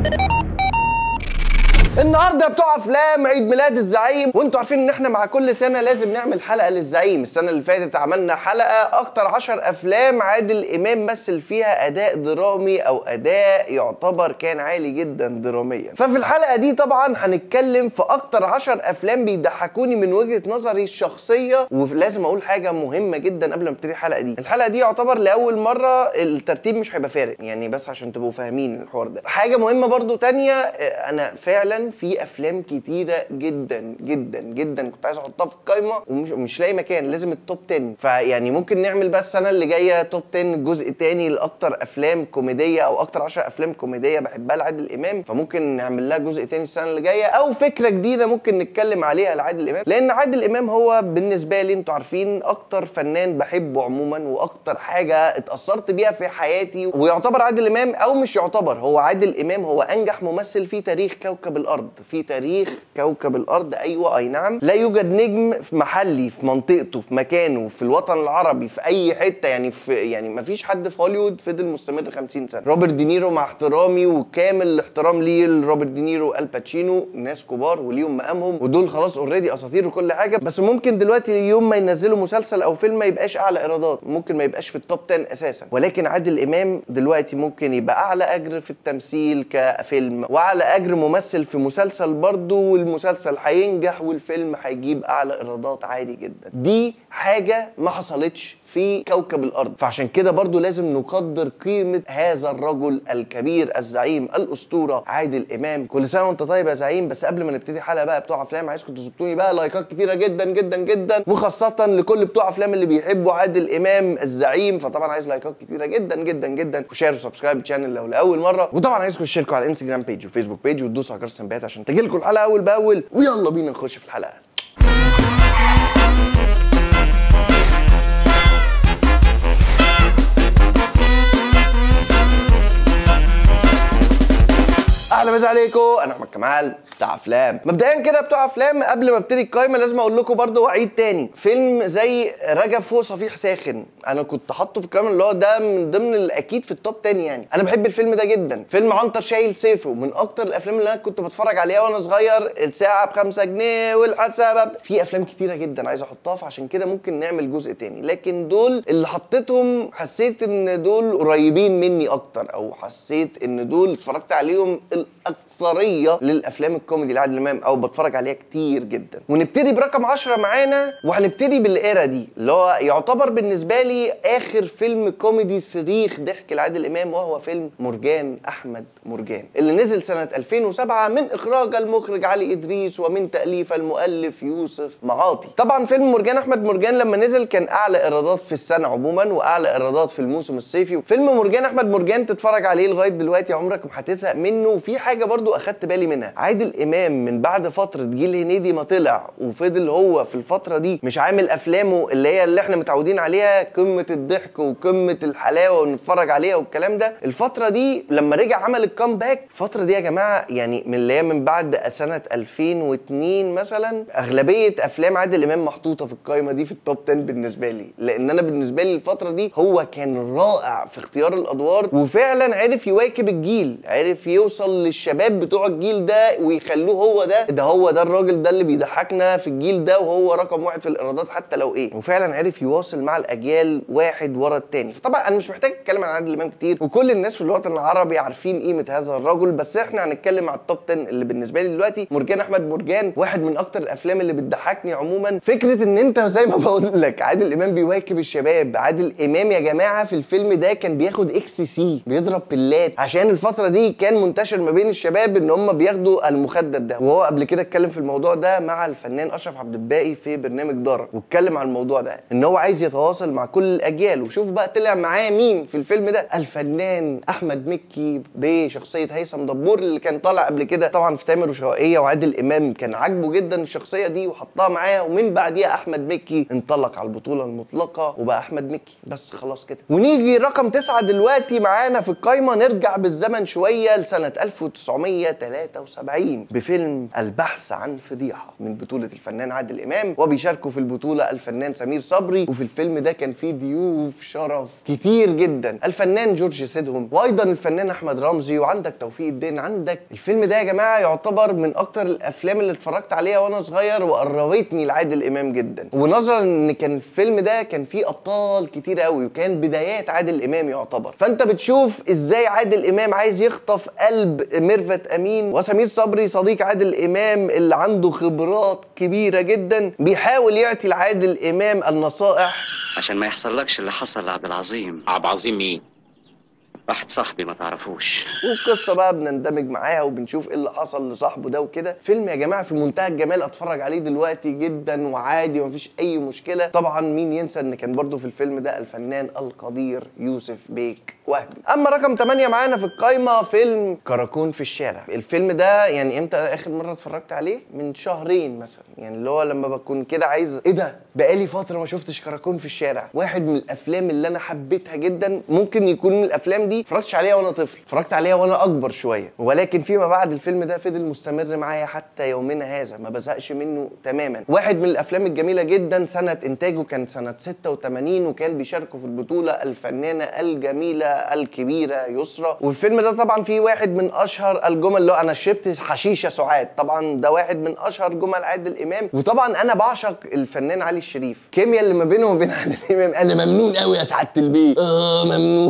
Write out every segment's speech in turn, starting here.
النهارده بتوع افلام عيد ميلاد الزعيم وانتوا عارفين ان احنا مع كل سنه لازم نعمل حلقه للزعيم السنه اللي فاتت عملنا حلقه اكتر عشر افلام عادل امام مثل فيها اداء درامي او اداء يعتبر كان عالي جدا دراميا ففي الحلقه دي طبعا هنتكلم في اكتر عشر افلام بيضحكوني من وجهه نظري الشخصيه ولازم اقول حاجه مهمه جدا قبل ما ابتدي الحلقه دي الحلقه دي يعتبر لاول مره الترتيب مش هيبقى فارق يعني بس عشان تبقوا فاهمين الحوار ده حاجه مهمه برضو تانية آه، انا فعلا في افلام كتيره جدا جدا جدا كنت عايز احطها في القايمه ومش مش لاقي مكان لازم التوب 10 فيعني ممكن نعمل بس السنه اللي جايه توب 10 جزء تاني لاكتر افلام كوميديه او اكتر 10 افلام كوميديه بحبها لعادل امام فممكن نعمل لها جزء تاني السنه اللي جايه او فكره جديده ممكن نتكلم عليها لعادل امام لان عادل امام هو بالنسبه لي انتوا عارفين اكتر فنان بحبه عموما واكتر حاجه اتاثرت بيها في حياتي ويعتبر عادل امام او مش يعتبر هو عادل امام هو انجح ممثل في تاريخ كوكب الارض في تاريخ كوكب الارض ايوه اي نعم لا يوجد نجم في محلي في منطقته في مكانه في الوطن العربي في اي حته يعني في يعني ما فيش حد في هوليوود فضل مستمر 50 سنه روبرت دينيرو مع احترامي وكامل الاحترام ليه لروبرت دينيرو الباتشينو ناس كبار وليهم مقامهم ودول خلاص اوريدي اساطير وكل حاجه بس ممكن دلوقتي يوم ما ينزلوا مسلسل او فيلم ما يبقاش اعلى ايرادات ممكن ما يبقاش في التوب 10 اساسا ولكن عادل امام دلوقتي ممكن يبقى اعلى اجر في التمثيل كفيلم واعلى اجر ممثل في مسلسل برضه والمسلسل هينجح والفيلم هيجيب اعلى ايرادات عادي جدا دي حاجه ما حصلتش في كوكب الارض فعشان كده برضو لازم نقدر قيمه هذا الرجل الكبير الزعيم الاسطوره عادل امام كل سنه وانت طيب يا زعيم بس قبل ما نبتدي الحلقه بقى بتوع افلام عايزكم تظبطوني بقى لايكات كتيره جدا جدا جدا وخاصه لكل بتوع افلام اللي بيحبوا عادل امام الزعيم فطبعا عايز لايكات كتيره جدا جدا جدا وشير وسبسكرايب الشانل لو لاول مره وطبعا عايزكم تشتركوا على الانستجرام بيج وفيسبوك بيج وتدوسوا على جرس التنبيهات عشان تجيلكم الحلقه اول باول ويلا بينا نخش في الحلقه اهلا مسا عليكم انا احمد كمال بتاع افلام مبدئيا كده بتوع افلام قبل ما ابتدي القايمه لازم اقول لكم برضو وعيد تاني فيلم زي رجب فوق صفيح ساخن انا كنت حاطه في القايمه اللي هو ده من ضمن الاكيد في التوب 10 يعني انا بحب الفيلم ده جدا فيلم عنتر شايل سيفه من اكتر الافلام اللي انا كنت بتفرج عليها وانا صغير الساعه بخمسة جنيه والحسابه في افلام كتيره جدا عايز احطها فعشان كده ممكن نعمل جزء تاني لكن دول اللي حطيتهم حسيت ان دول قريبين مني اكتر او حسيت ان دول اتفرجت عليهم الاكثريه للافلام الكوميدي لعادل امام او بتفرج عليها كتير جدا ونبتدي برقم 10 معانا وهنبتدي بالايرا دي اللي هو يعتبر بالنسبه لي اخر فيلم كوميدي صريخ ضحك لعادل امام وهو فيلم مرجان احمد مرجان اللي نزل سنه 2007 من اخراج المخرج علي ادريس ومن تاليف المؤلف يوسف معاطي طبعا فيلم مرجان احمد مرجان لما نزل كان اعلى ايرادات في السنه عموما واعلى ايرادات في الموسم الصيفي فيلم مرجان احمد مرجان تتفرج عليه لغايه دلوقتي عمرك ما هتزهق منه وفي حاجه برضو اخدت بالي منها عادل امام من بعد فتره جيل هنيدي ما طلع وفضل هو في الفتره دي مش عامل افلامه اللي هي اللي احنا متعودين عليها قمه الضحك وقمه الحلاوه ونتفرج عليها والكلام ده الفتره دي لما رجع عمل الكامباك الفتره دي يا جماعه يعني من اللي هي من بعد سنه 2002 مثلا اغلبيه افلام عادل امام محطوطه في القائمه دي في التوب 10 بالنسبه لي لان انا بالنسبه لي الفتره دي هو كان رائع في اختيار الادوار وفعلا عرف يواكب الجيل عرف يوصل للشباب بتوع الجيل ده ويخلوه هو ده ده هو ده الراجل ده اللي بيضحكنا في الجيل ده وهو رقم واحد في الايرادات حتى لو ايه وفعلا عرف يواصل مع الاجيال واحد ورا التاني فطبعا انا مش محتاج اتكلم عن عادل امام كتير وكل الناس في الوطن العربي عارفين قيمه هذا الرجل بس احنا هنتكلم على التوب 10 اللي بالنسبه لي دلوقتي مرجان احمد مرجان واحد من اكتر الافلام اللي بتضحكني عموما فكره ان انت زي ما بقول لك عادل امام بيواكب الشباب عادل امام يا جماعه في الفيلم ده كان بياخد اكس سي بيضرب بلات عشان الفتره دي كان منتشر ما بين الشباب ان هم بياخدوا المخدر ده وهو قبل كده اتكلم في الموضوع ده مع الفنان اشرف عبد الباقي في برنامج دار واتكلم عن الموضوع ده ان هو عايز يتواصل مع كل الاجيال وشوف بقى طلع معاه مين في الفيلم ده الفنان احمد مكي بشخصيه هيثم دبور اللي كان طالع قبل كده طبعا في تامر وشوقيه وعادل امام كان عاجبه جدا الشخصيه دي وحطها معاه ومن بعديها احمد مكي انطلق على البطوله المطلقه وبقى احمد مكي بس خلاص كده ونيجي رقم تسعة دلوقتي معانا في القايمه نرجع بالزمن شويه لسنه 1973 بفيلم البحث عن فضيحه من بطوله الفنان عادل امام وبيشاركوا في البطوله الفنان سمير صبري وفي الفيلم ده كان فيه ضيوف شرف كتير جدا الفنان جورج سيدهم وايضا الفنان احمد رمزي وعندك توفيق الدين عندك الفيلم ده يا جماعه يعتبر من اكتر الافلام اللي اتفرجت عليها وانا صغير وقربتني لعادل امام جدا ونظرا ان كان الفيلم ده كان فيه ابطال كتير قوي وكان بدايات عادل امام يعتبر فانت بتشوف ازاي عادل امام عايز يخطف قلب ميرفت امين وسمير صبري صديق عادل امام اللي عنده خبرات كبيره جدا بيحاول يعطي لعادل امام النصائح عشان ما يحصلكش اللي حصل لعبد العظيم عبد العظيم مين؟ واحد صاحبي ما تعرفوش والقصه بقى بنندمج معاها وبنشوف ايه اللي حصل لصاحبه ده وكده فيلم يا جماعه في منتهى الجمال اتفرج عليه دلوقتي جدا وعادي ومفيش اي مشكله طبعا مين ينسى ان كان برضو في الفيلم ده الفنان القدير يوسف بيك وهبي اما رقم 8 معانا في القايمه فيلم كراكون في الشارع الفيلم ده يعني امتى اخر مره اتفرجت عليه من شهرين مثلا يعني اللي هو لما بكون كده عايز ايه ده بقالي فتره ما شفتش كراكون في الشارع واحد من الافلام اللي انا حبيتها جدا ممكن يكون من الافلام دي اتفرجتش عليها وانا طفل اتفرجت عليها وانا اكبر شويه ولكن فيما بعد الفيلم ده فضل مستمر معايا حتى يومنا هذا ما بزهقش منه تماما واحد من الافلام الجميله جدا سنه انتاجه كان سنه 86 وكان بيشاركوا في البطوله الفنانه الجميله الكبيره يسرا والفيلم ده طبعا فيه واحد من اشهر الجمل اللي هو انا شربت حشيشه سعاد طبعا ده واحد من اشهر جمل عادل امام وطبعا انا بعشق الفنان علي الشريف الكيمياء اللي ما بينه وبين عادل امام انا ممنون قوي يا سعاده البيت اه ممنون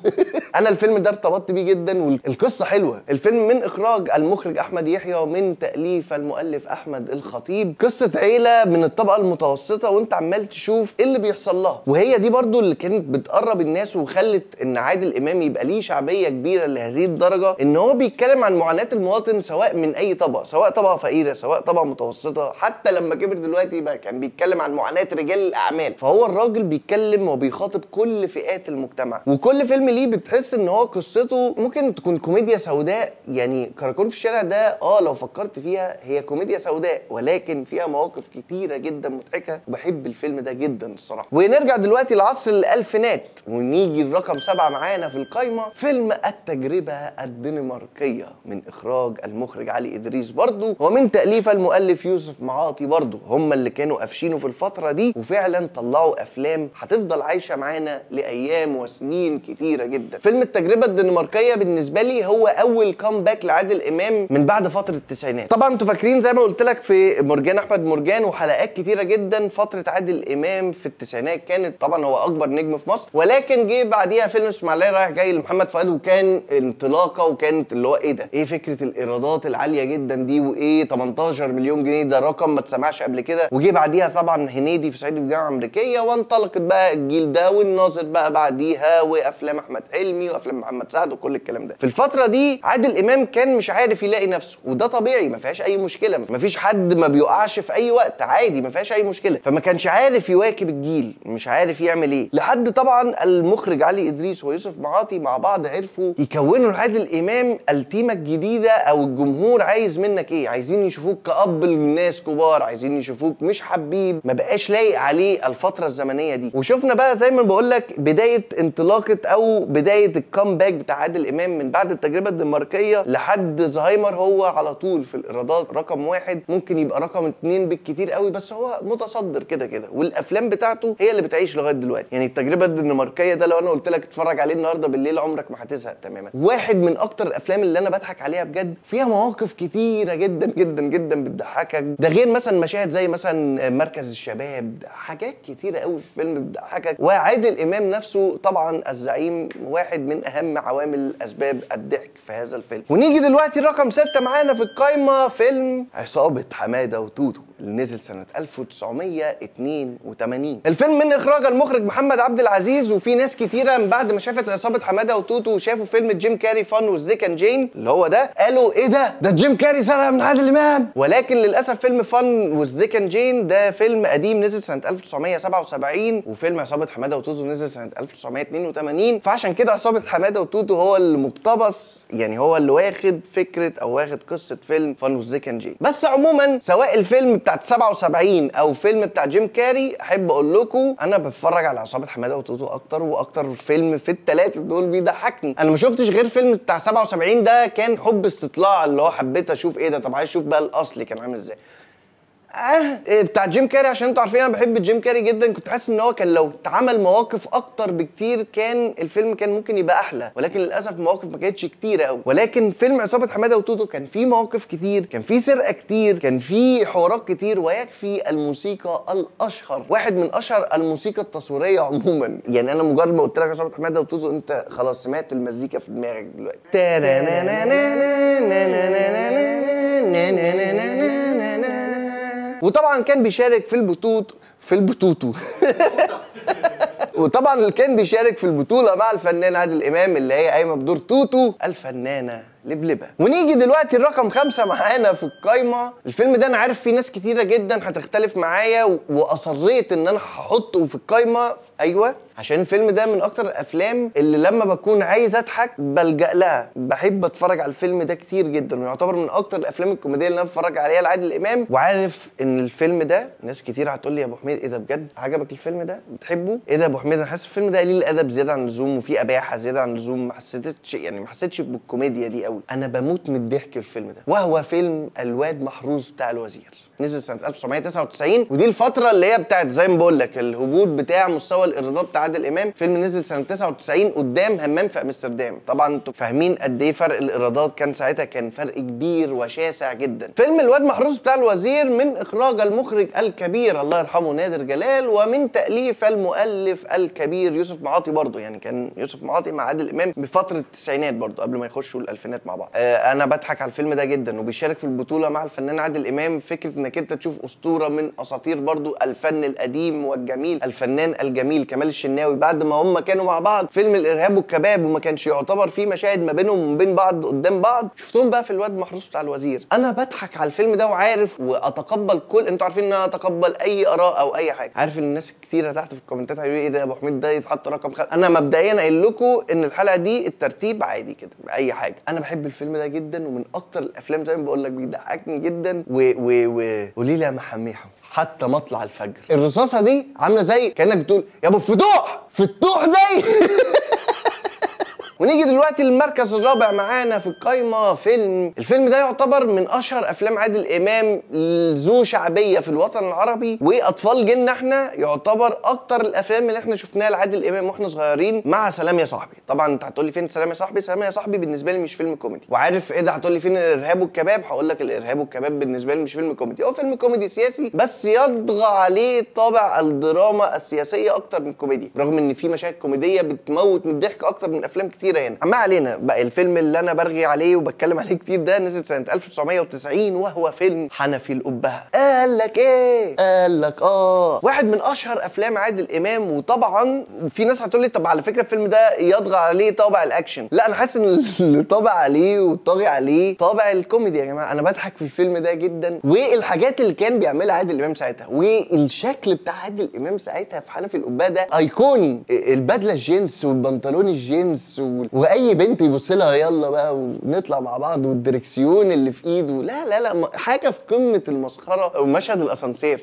انا الفيلم ده ارتبطت بيه جدا والقصه حلوه الفيلم من اخراج المخرج احمد يحيى ومن تاليف المؤلف احمد الخطيب قصه عيله من الطبقه المتوسطه وانت عمال تشوف ايه اللي بيحصل لها وهي دي برضو اللي كانت بتقرب الناس وخلت ان عادل امام يبقى ليه شعبيه كبيره لهذه الدرجه ان هو بيتكلم عن معاناه المواطن سواء من اي طبقه سواء طبقه فقيره سواء طبقه متوسطه حتى لما كبر دلوقتي بقى كان بيتكلم عن معاناه رجال الاعمال فهو الراجل بيتكلم وبيخاطب كل فئات المجتمع وكل فيلم ليه بتحس ان هو قصته ممكن تكون كوميديا سوداء يعني كراكون في الشارع ده اه لو فكرت فيها هي كوميديا سوداء ولكن فيها مواقف كتيره جدا مضحكه وبحب الفيلم ده جدا الصراحه ونرجع دلوقتي لعصر الالفينات ونيجي الرقم سبعة معانا في القايمه فيلم التجربه الدنماركيه من اخراج المخرج علي ادريس برضو ومن تاليف المؤلف يوسف معاطي برضو هم اللي كانوا قافشينه في الفتره دي وفعلا طلعوا افلام هتفضل عايشه معانا لايام وسنين كتيره جدا فيلم التجربه الدنماركيه بالنسبه لي هو اول كومباك لعادل امام من بعد فتره التسعينات طبعا انتوا فاكرين زي ما قلت لك في مرجان احمد مرجان وحلقات كتيره جدا فتره عادل امام في التسعينات كانت طبعا هو اكبر نجم في مصر ولكن جه بعديها فيلم اسماعيليه رايح جاي لمحمد فؤاد وكان انطلاقه وكانت اللي هو ايه ده ايه فكره الايرادات العاليه جدا دي وايه 18 مليون جنيه ده رقم ما اتسمعش قبل كده وجه بعديها طبعا هنيدي في صعيدي في الجامعه الامريكيه وانطلقت بقى الجيل ده والناظر بقى بعديها وافلام احمد حلمي وافلام محمد سعد وكل الكلام ده في الفتره دي عادل امام كان مش عارف يلاقي نفسه وده طبيعي ما فيهاش اي مشكله ما فيش حد ما بيقعش في اي وقت عادي ما فيهاش اي مشكله فما كانش عارف يواكب الجيل مش عارف يعمل ايه لحد طبعا المخرج علي ادريس ويوسف معاطي مع بعض عرفوا يكونوا لعادل امام التيمه الجديده او الجمهور عايز منك ايه عايزين يشوفوك كاب لناس كبار عايزين يشوفوك مش حبيب ما بقاش لايق عليه الفتره الزمنيه دي وشفنا بقى زي ما بقول لك بدايه انطلاقه او بدايه الكامباك بتاع عادل امام من بعد التجربه الدنماركيه لحد زهايمر هو على طول في الايرادات رقم واحد ممكن يبقى رقم اتنين بالكتير قوي بس هو متصدر كده كده والافلام بتاعته هي اللي بتعيش لغايه دلوقتي يعني التجربه الدنماركيه ده لو انا قلت لك اتفرج عليه النهارده بالليل عمرك ما هتزهق تماما واحد من اكتر الافلام اللي انا بضحك عليها بجد فيها مواقف كتيره جدا جدا جدا بتضحكك ده غير مثلا مشاهد زي مثلا مركز الشباب ده حاجات كتيره قوي في الفيلم بتضحكك وعادل امام نفسه طبعا الزعيم واحد من اهم عوامل اسباب الضحك في هذا الفيلم ونيجي دلوقتي رقم ستة معانا في القايمه فيلم عصابه حماده وتوتو اللي نزل سنه 1982 الفيلم من اخراج المخرج محمد عبد العزيز وفي ناس كتيره من بعد ما شافت عصابه حماده وتوتو وشافوا فيلم جيم كاري فان وزيك اند جين اللي هو ده قالوا ايه ده ده جيم كاري سرق من عادل امام ولكن للاسف فيلم فان وزيك اند جين ده فيلم قديم نزل سنه 1977 وفيلم عصابه حماده وتوتو نزل سنه 1982 فعشان كده عصابه عصابه حماده وتوتو هو اللي مقتبس يعني هو اللي واخد فكره او واخد قصه فيلم فانوس زيك اند جي بس عموما سواء الفيلم بتاعت 77 او فيلم بتاع جيم كاري احب اقول لكم انا بتفرج على عصابه حماده وتوتو اكتر واكتر فيلم في الثلاثه دول بيضحكني انا ما شفتش غير فيلم بتاع 77 ده كان حب استطلاع اللي هو حبيت اشوف ايه ده طب عايز اشوف بقى الاصلي كان عامل ازاي اه إيه بتاع جيم كاري عشان انتوا عارفين انا بحب جيم كاري جدا كنت حاسس ان هو كان لو اتعمل مواقف اكتر بكتير كان الفيلم كان ممكن يبقى احلى ولكن للاسف مواقف ما كانتش كتيره قوي ولكن فيلم عصابه حماده وتوتو كان فيه مواقف كتير كان فيه سرقه كتير كان فيه حوارات كتير ويكفي الموسيقى الاشهر واحد من اشهر الموسيقى التصويريه عموما يعني انا مجرد ما قلت لك عصابه حماده وتوتو انت خلاص سمعت المزيكا في دماغك دلوقتي وطبعا كان بيشارك في البطوط في البطوطو وطبعا اللي كان بيشارك في البطوله مع الفنان عادل امام اللي هي قايمه بدور توتو الفنانه لبلبه ونيجي دلوقتي الرقم خمسة معانا في القايمة الفيلم ده أنا عارف في ناس كتيرة جدا هتختلف معايا و- وأصريت إن أنا هحطه في القايمة أيوة عشان الفيلم ده من أكتر الأفلام اللي لما بكون عايز أضحك بلجأ لها بحب أتفرج على الفيلم ده كتير جدا ويعتبر من أكتر الأفلام الكوميدية اللي أنا بتفرج عليها لعادل إمام وعارف إن الفيلم ده ناس كتير هتقول لي يا أبو حميد إيه ده بجد عجبك الفيلم ده بتحبه إيه ده يا أبو حميد أنا حاسس الفيلم ده قليل الأدب زيادة عن اللزوم وفيه أباحة زيادة عن اللزوم ما حسيتش يعني ما حسيتش بالكوميديا دي قوي انا بموت من الضحك في الفيلم ده وهو فيلم الواد محروس بتاع الوزير نزل سنه 1999 ودي الفتره اللي هي بتاعت زي ما بقول لك الهبوط بتاع مستوى الايرادات بتاع عادل امام فيلم نزل سنه 99 قدام همام في امستردام طبعا انتوا فاهمين قد ايه فرق الايرادات كان ساعتها كان فرق كبير وشاسع جدا فيلم الواد محروس بتاع الوزير من اخراج المخرج الكبير الله يرحمه نادر جلال ومن تاليف المؤلف الكبير يوسف معاطي برضه يعني كان يوسف معاطي مع عادل امام بفتره التسعينات برضه قبل ما يخشوا الالفينات مع بعض آه انا بضحك على الفيلم ده جدا وبيشارك في البطوله مع الفنان عادل امام فكره انك انت تشوف اسطوره من اساطير برضه الفن القديم والجميل الفنان الجميل كمال الشناوي بعد ما هم كانوا مع بعض فيلم الارهاب والكباب وما كانش يعتبر فيه مشاهد ما بينهم وما بين بعض قدام بعض شفتهم بقى في الواد محروس بتاع الوزير انا بضحك على الفيلم ده وعارف واتقبل كل انتوا عارفين ان انا اتقبل اي اراء او اي حاجه عارف ان الناس كتيره تحت في الكومنتات هيقولوا ايه ده يا ابو حميد ده يتحط رقم خمسة انا مبدئيا قايل لكم ان الحلقه دي الترتيب عادي كده اي حاجه انا بحب الفيلم ده جدا ومن اكتر الافلام زي ما بقول لك بيضحكني جدا و و و قولي لي يا محميحه حتى مطلع الفجر الرصاصه دي عامله زي كانك بتقول يا ابو الفتوح فتوح زي ونيجي دلوقتي للمركز الرابع معانا في القايمة فيلم الفيلم ده يعتبر من أشهر أفلام عادل إمام ذو شعبية في الوطن العربي وأطفال جيلنا احنا يعتبر أكتر الأفلام اللي احنا شفناها لعادل إمام واحنا صغيرين مع سلام يا صاحبي طبعا أنت هتقول لي فين سلام يا صاحبي سلام يا صاحبي بالنسبة لي مش فيلم كوميدي وعارف إيه ده هتقول لي فين الإرهاب والكباب هقول لك الإرهاب والكباب بالنسبة لي مش فيلم كوميدي هو فيلم كوميدي سياسي بس يطغى عليه طابع الدراما السياسية أكتر من الكوميديا رغم إن في مشاهد كوميدية بتموت من الضحك أكتر من أفلام كتيرة هنا ما علينا بقى الفيلم اللي انا برغي عليه وبتكلم عليه كتير ده نزل سنه 1990 وهو فيلم حنفي القبهه قال لك ايه قال لك اه واحد من اشهر افلام عادل امام وطبعا في ناس هتقول لي طب على فكره الفيلم ده يطغى عليه طابع الاكشن لا انا حاسس ان اللي طابع عليه وطاغي عليه طابع الكوميدي يا جماعه انا بضحك في الفيلم ده جدا والحاجات اللي كان بيعملها عادل امام ساعتها والشكل بتاع عادل امام ساعتها في حنفي القبهه ده ايقوني البدله الجينز والبنطلون الجينز و... واي بنت يبص لها يلا بقى ونطلع مع بعض والدركسيون اللي في ايده لا لا لا م- حاجه في قمه المسخره ومشهد الاسانسير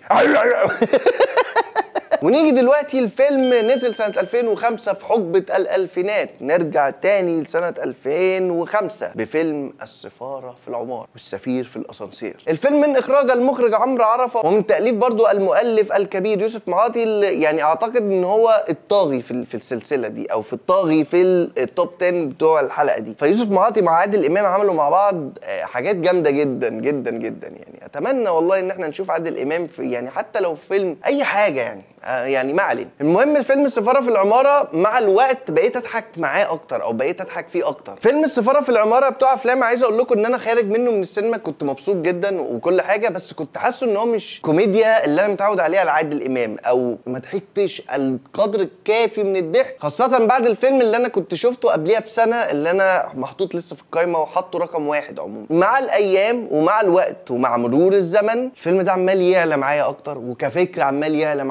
ونيجي دلوقتي الفيلم نزل سنة 2005 في حقبة الألفينات نرجع تاني لسنة 2005 بفيلم السفارة في العمار والسفير في الأسانسير الفيلم من إخراج المخرج عمرو عرفة ومن تأليف برضو المؤلف الكبير يوسف معاطي اللي يعني أعتقد إن هو الطاغي في ال- في السلسلة دي أو في الطاغي في ال- التوب 10 بتوع الحلقة دي فيوسف معاطي مع عادل إمام عملوا مع بعض آه، حاجات جامدة جدا جدا جدا يعني أتمنى والله إن احنا نشوف عادل إمام في يعني حتى لو في فيلم أي حاجة يعني آه، يعني ما علينا المهم الفيلم السفاره في العماره مع الوقت بقيت اضحك معاه اكتر او بقيت اضحك فيه اكتر فيلم السفاره في العماره بتوع افلام عايز اقول لكم ان انا خارج منه من السينما كنت مبسوط جدا وكل حاجه بس كنت حاسه ان هو مش كوميديا اللي انا متعود عليها لعادل امام او ما ضحكتش القدر الكافي من الضحك خاصه بعد الفيلم اللي انا كنت شفته قبليها بسنه اللي انا محطوط لسه في القايمه وحاطه رقم واحد عموما مع الايام ومع الوقت ومع مرور الزمن الفيلم ده عمال يعلى معايا اكتر وكفكره عمال يعلى معايا اكتر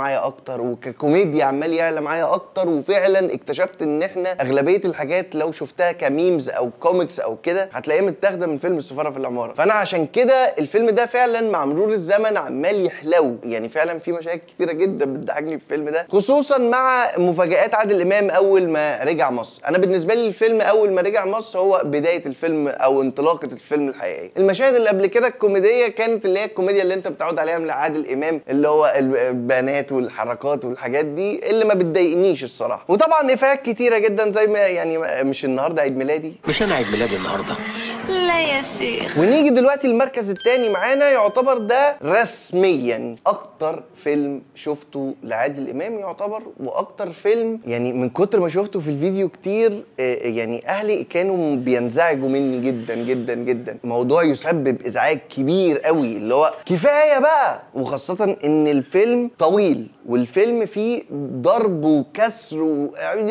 اكتر وككوميديا عمال يعلى معايا اكتر وفعلا اكتشفت ان احنا اغلبيه الحاجات لو شفتها كميمز او كوميكس او كده هتلاقيها متاخده من فيلم السفاره في العماره فانا عشان كده الفيلم ده فعلا مع مرور الزمن عمال يحلو يعني فعلا في مشاهد كتيره جدا بتضحكني في الفيلم ده خصوصا مع مفاجات عادل امام اول ما رجع مصر انا بالنسبه لي الفيلم اول ما رجع مصر هو بدايه الفيلم او انطلاقه الفيلم الحقيقيه المشاهد اللي قبل كده الكوميديه كانت اللي هي الكوميديا اللي انت متعود عليها من عادل امام اللي هو البنات والحركات والحاجات دي اللي ما بتضايقنيش الصراحه وطبعا افيهات كتيره جدا زي ما يعني مش النهارده عيد ميلادي مش انا عيد ميلادي النهارده لا يا شيخ ونيجي دلوقتي المركز الثاني معانا يعتبر ده رسميا اكتر فيلم شفته لعادل امام يعتبر واكتر فيلم يعني من كتر ما شفته في الفيديو كتير آه، يعني اهلي كانوا بينزعجوا مني جدا جدا جدا موضوع يسبب ازعاج كبير قوي اللي هو كفايه بقى وخاصه ان الفيلم طويل والفيلم فيه ضرب وكسر و...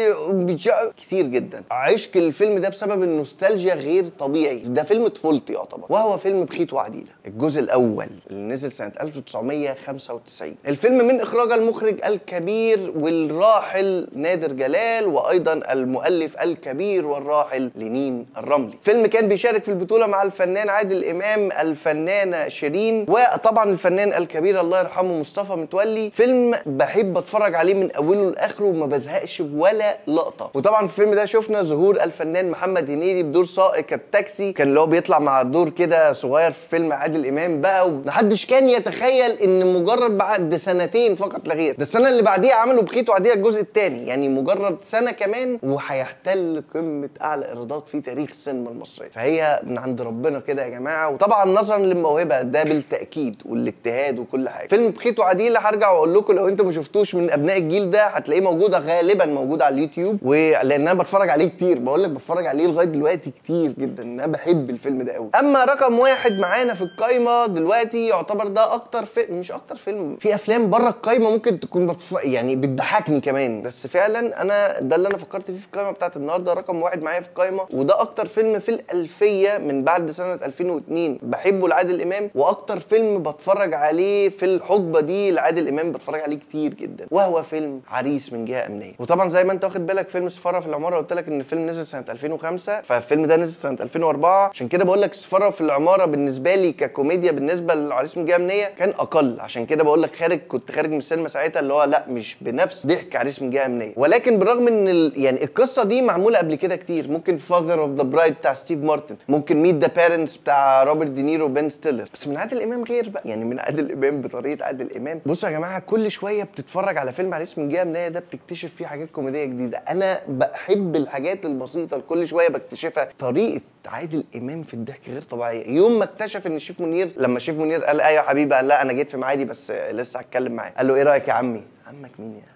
كتير جدا عشق الفيلم ده بسبب النوستالجيا غير طبيعي ده فيلم طفولتي يعتبر وهو فيلم بخيت وعديله الجزء الاول اللي نزل سنه 1995 الفيلم من اخراج المخرج الكبير والراحل نادر جلال وايضا المؤلف الكبير والراحل لنين الرملي فيلم كان بيشارك في البطوله مع الفنان عادل امام الفنانه شيرين وطبعا الفنان الكبير الله يرحمه مصطفى متولي فيلم بحب اتفرج عليه من اوله لاخره وما بزهقش ولا لقطه وطبعا في الفيلم ده شفنا ظهور الفنان محمد هنيدي بدور سائق التاكسي كان اللي هو بيطلع مع دور كده صغير في فيلم عادل امام بقى ومحدش كان يتخيل ان مجرد بعد سنتين فقط لا غير ده السنه اللي بعديها عملوا بخيت وعديها الجزء الثاني يعني مجرد سنه كمان وهيحتل قمه اعلى ايرادات في تاريخ السينما المصريه فهي من عند ربنا كده يا جماعه وطبعا نظرا للموهبه ده بالتاكيد والاجتهاد وكل حاجه فيلم بخيت وعديله هرجع واقول لكم لو انتوا ما شفتوش من ابناء الجيل ده هتلاقيه موجوده غالبا موجود على اليوتيوب ولان انا بتفرج عليه كتير بقول لك بتفرج عليه لغايه دلوقتي كتير جدا انا بحب الفيلم ده قوي اما رقم واحد معانا في القايمه دلوقتي يعتبر ده اكتر فيلم مش اكتر فيلم في افلام بره القايمه ممكن تكون بتف... يعني بتضحكني كمان بس فعلا انا ده اللي انا فكرت فيه في القايمه بتاعت النهارده رقم واحد معايا في القايمه وده اكتر فيلم في الالفيه من بعد سنه 2002 بحبه لعادل امام واكتر فيلم بتفرج عليه في الحقبه دي لعادل امام بتفرج عليه كتير جدا وهو فيلم عريس من جهه امنيه وطبعا زي ما انت واخد بالك فيلم سفاره في العماره قلت لك ان الفيلم نزل سنه 2005 فالفيلم ده نزل سنه 2004 عشان كده بقول لك سفاره في العماره بالنسبه لي ككوميديا بالنسبه للعريس من جهه امنيه كان اقل عشان كده بقول لك خارج كنت خارج من السينما ساعتها اللي هو لا مش بنفس ضحك عريس من جهه امنيه ولكن بالرغم ان ال... يعني القصه دي معموله قبل كده كتير ممكن فاذر اوف ذا برايد بتاع ستيف مارتن ممكن ميت ذا بيرنتس بتاع روبرت دينيرو وبن ستيلر بس من عادل امام غير بقى يعني من عادل امام بطريقه عادل امام بصوا يا جماعه كل شويه بتتفرج على فيلم عريس من جهه امنيه ده بتكتشف فيه حاجات كوميديه جديده انا بحب الحاجات البسيطه اللي كل شويه بكتشفها طريقه عادل امام في الضحك غير طبيعيه يوم ما اكتشف ان شريف منير لما شريف منير قال ايوه يا حبيبي قال لا انا جيت في معادي بس لسه هتكلم معاه قال له ايه رايك يا عمي عمك مين يا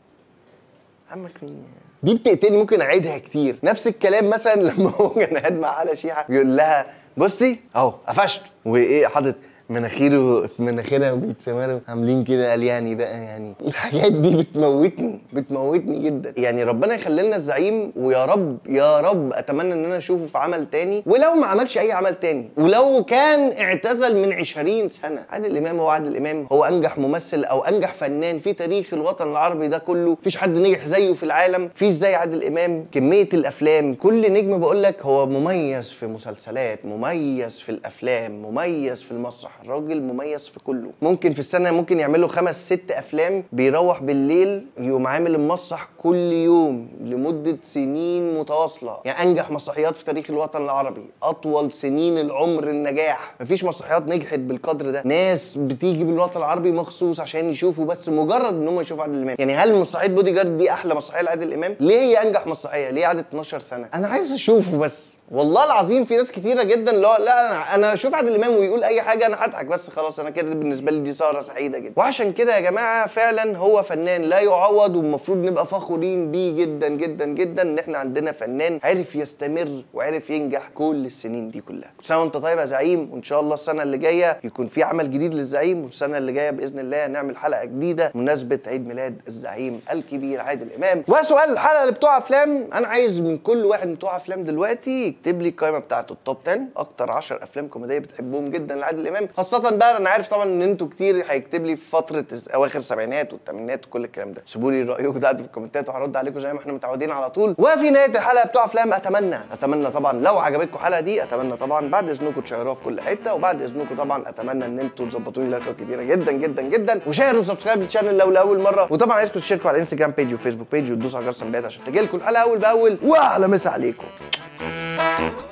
عمك مين يا دي بتقتلني ممكن اعيدها كتير نفس الكلام مثلا لما هو كان قاعد مع على شيحه بيقول لها بصي اهو قفشته وايه حاطط مناخيره في مناخيرها وبيتسمروا عاملين كده قال يعني بقى يعني الحاجات دي بتموتني بتموتني جدا يعني ربنا يخلي لنا الزعيم ويا رب يا رب اتمنى ان انا اشوفه في عمل تاني ولو ما عملش اي عمل تاني ولو كان اعتزل من 20 سنه عادل امام هو عادل امام هو انجح ممثل او انجح فنان في تاريخ الوطن العربي ده كله مفيش حد نجح زيه في العالم مفيش زي عادل امام كميه الافلام كل نجم بقول لك هو مميز في مسلسلات مميز في الافلام مميز في المسرح الراجل مميز في كله ممكن في السنه ممكن يعملوا خمس ست افلام بيروح بالليل يقوم عامل المسرح كل يوم لمده سنين متواصله يعني انجح مسرحيات في تاريخ الوطن العربي اطول سنين العمر النجاح مفيش مسرحيات نجحت بالقدر ده ناس بتيجي بالوطن العربي مخصوص عشان يشوفوا بس مجرد ان هم يشوفوا عادل امام يعني هل مسرحيه بودي جارد دي احلى مسرحيه لعادل امام ليه هي انجح مسرحيه ليه قعدت 12 سنه انا عايز اشوفه بس والله العظيم في ناس كتيره جدا اللي هو لا انا انا اشوف عادل امام ويقول اي حاجه انا هضحك بس خلاص انا كده بالنسبه لي دي سهره سعيده جدا وعشان كده يا جماعه فعلا هو فنان لا يعوض والمفروض نبقى فخورين بيه جدا جدا جدا ان احنا عندنا فنان عرف يستمر وعرف ينجح كل السنين دي كلها كل سنه وانت طيب يا زعيم وان شاء الله السنه اللي جايه يكون في عمل جديد للزعيم والسنه اللي جايه باذن الله نعمل حلقه جديده بمناسبه عيد ميلاد الزعيم الكبير عادل امام وسؤال الحلقه اللي بتوع افلام انا عايز من كل واحد من بتوع افلام دلوقتي يكتب لي القائمه بتاعته التوب 10 اكتر 10 افلام كوميديه بتحبهم جدا لعادل امام خاصه بقى انا عارف طبعا ان انتوا كتير هيكتب لي في فتره اواخر السبعينات والثمانينات وكل الكلام ده سيبوا لي رايكم تحت في الكومنتات وهرد عليكم زي ما احنا متعودين على طول وفي نهايه الحلقه بتوع افلام اتمنى اتمنى طبعا لو عجبتكم الحلقه دي اتمنى طبعا بعد اذنكم تشيروها في كل حته وبعد اذنكم طبعا اتمنى ان انتوا تظبطوا لي لايكات كتيره جدا جدا جدا وشيروا وسبسكرايب للشانل لو لاول مره وطبعا عايزكم تشتركوا على الانستجرام بيج وفيسبوك بيج وتدوسوا على جرس التنبيهات عشان تجيلكم الحلقه اول باول واحلى مسا عليكم